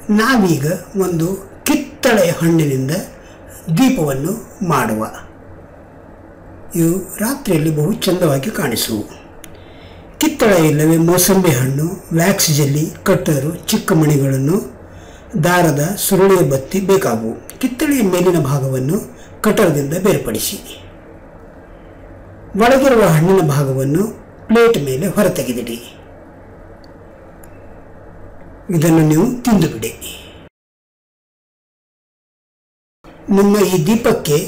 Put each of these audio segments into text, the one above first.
ನಾವೀಗ ಒಂದು ಕಿತ್ತಳೆ ಹಣ್ಣಿನಿಂದ ದೀಪವನ್ನು ಮಾಡುವ ಇವು ರಾತ್ರಿಯಲ್ಲಿ ಬಹು ಚಂದವಾಗಿ ಕಾಣಿಸುವು ಕಿತ್ತಳೆ ಇಲ್ಲವೇ ಮೋಸಂಬಿ ಹಣ್ಣು ವ್ಯಾಕ್ಸ್ ಜೆಲ್ಲಿ ಕಟ್ಟರು ಚಿಕ್ಕ ಮಣಿಗಳನ್ನು ದಾರದ ಸುರುಳಿಯ ಬತ್ತಿ ಬೇಕಾಗುವು ಕಿತ್ತಳೆಯ ಮೇಲಿನ ಭಾಗವನ್ನು ಕಟರದಿಂದ ಬೇರ್ಪಡಿಸಿ ಒಳಗಿರುವ ಹಣ್ಣಿನ ಭಾಗವನ್ನು ಪ್ಲೇಟ್ ಮೇಲೆ ಹೊರತೆಗೆದಿಡಿ ಇದನ್ನು ನೀವು ತಿಂದು ಬಿಡಿ ನಿಮ್ಮ ಈ ದೀಪಕ್ಕೆ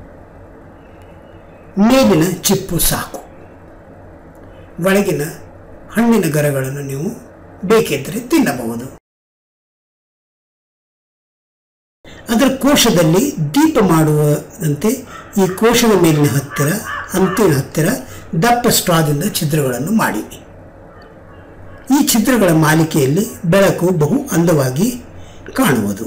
ಮೇಲಿನ ಚಿಪ್ಪು ಸಾಕು ಒಳಗಿನ ಹಣ್ಣಿನ ಗರಗಳನ್ನು ನೀವು ಬೇಕಿದ್ದರೆ ತಿನ್ನಬಹುದು ಅದರ ಕೋಶದಲ್ಲಿ ದೀಪ ಮಾಡುವಂತೆ ಈ ಕೋಶದ ಮೇಲಿನ ಹತ್ತಿರ ಅಂತಿನ ಹತ್ತಿರ ದಪ್ಪ ಸ್ಟ್ರಾದಿಂದ ಛಿದ್ರಗಳನ್ನು ಮಾಡಿ ಈ ಛಿದ್ರಗಳ ಮಾಲಿಕೆಯಲ್ಲಿ ಬೆಳಕು ಬಹು ಅಂದವಾಗಿ ಕಾಣುವುದು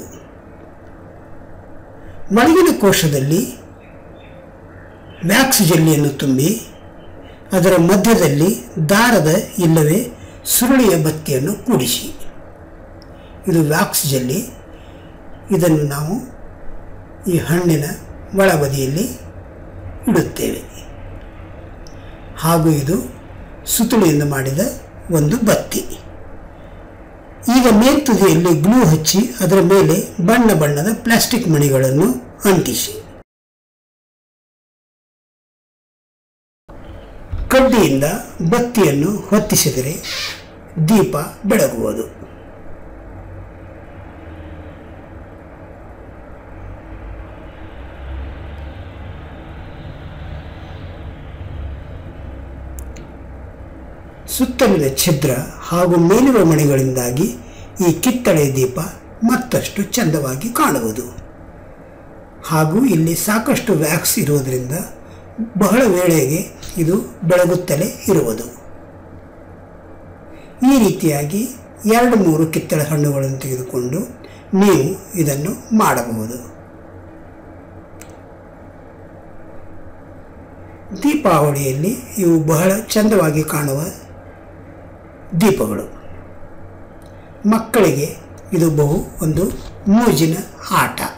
ಒಳಗಿನ ಕೋಶದಲ್ಲಿ ವ್ಯಾಕ್ಸ್ ಜೆಲ್ಲಿಯನ್ನು ತುಂಬಿ ಅದರ ಮಧ್ಯದಲ್ಲಿ ದಾರದ ಇಲ್ಲವೇ ಸುರುಳಿಯ ಬತ್ತಿಯನ್ನು ಕೂಡಿಸಿ ಇದು ವ್ಯಾಕ್ಸ್ ಜೆಲ್ಲಿ ಇದನ್ನು ನಾವು ಈ ಹಣ್ಣಿನ ಒಳಬದಿಯಲ್ಲಿ ಇಡುತ್ತೇವೆ ಹಾಗೂ ಇದು ಸುತ್ತುಳಿಯಿಂದ ಮಾಡಿದ ಒಂದು ಬತ್ತಿ ಈಗ ಮೇಲ್ತುದಿಯಲ್ಲಿ ಗ್ಲೂ ಹಚ್ಚಿ ಅದರ ಮೇಲೆ ಬಣ್ಣ ಬಣ್ಣದ ಪ್ಲಾಸ್ಟಿಕ್ ಮಣಿಗಳನ್ನು ಅಂಟಿಸಿ ಕಡ್ಡಿಯಿಂದ ಬತ್ತಿಯನ್ನು ಹೊತ್ತಿಸಿದರೆ ದೀಪ ಬೆಳಗುವುದು ಸುತ್ತಲಿನ ಛಿದ್ರ ಹಾಗೂ ಮೇಲಿರುವ ಮಣಿಗಳಿಂದಾಗಿ ಈ ಕಿತ್ತಳೆ ದೀಪ ಮತ್ತಷ್ಟು ಚಂದವಾಗಿ ಕಾಣುವುದು ಹಾಗೂ ಇಲ್ಲಿ ಸಾಕಷ್ಟು ವ್ಯಾಕ್ಸ್ ಇರುವುದರಿಂದ ಬಹಳ ವೇಳೆಗೆ ಇದು ಬೆಳಗುತ್ತಲೇ ಇರುವುದು ಈ ರೀತಿಯಾಗಿ ಎರಡು ಮೂರು ಕಿತ್ತಳೆ ಹಣ್ಣುಗಳನ್ನು ತೆಗೆದುಕೊಂಡು ನೀವು ಇದನ್ನು ಮಾಡಬಹುದು ದೀಪಾವಳಿಯಲ್ಲಿ ಇವು ಬಹಳ ಚಂದವಾಗಿ ಕಾಣುವ ದೀಪಗಳು ಮಕ್ಕಳಿಗೆ ಇದು ಬಹು ಒಂದು ಮೋಜಿನ ಆಟ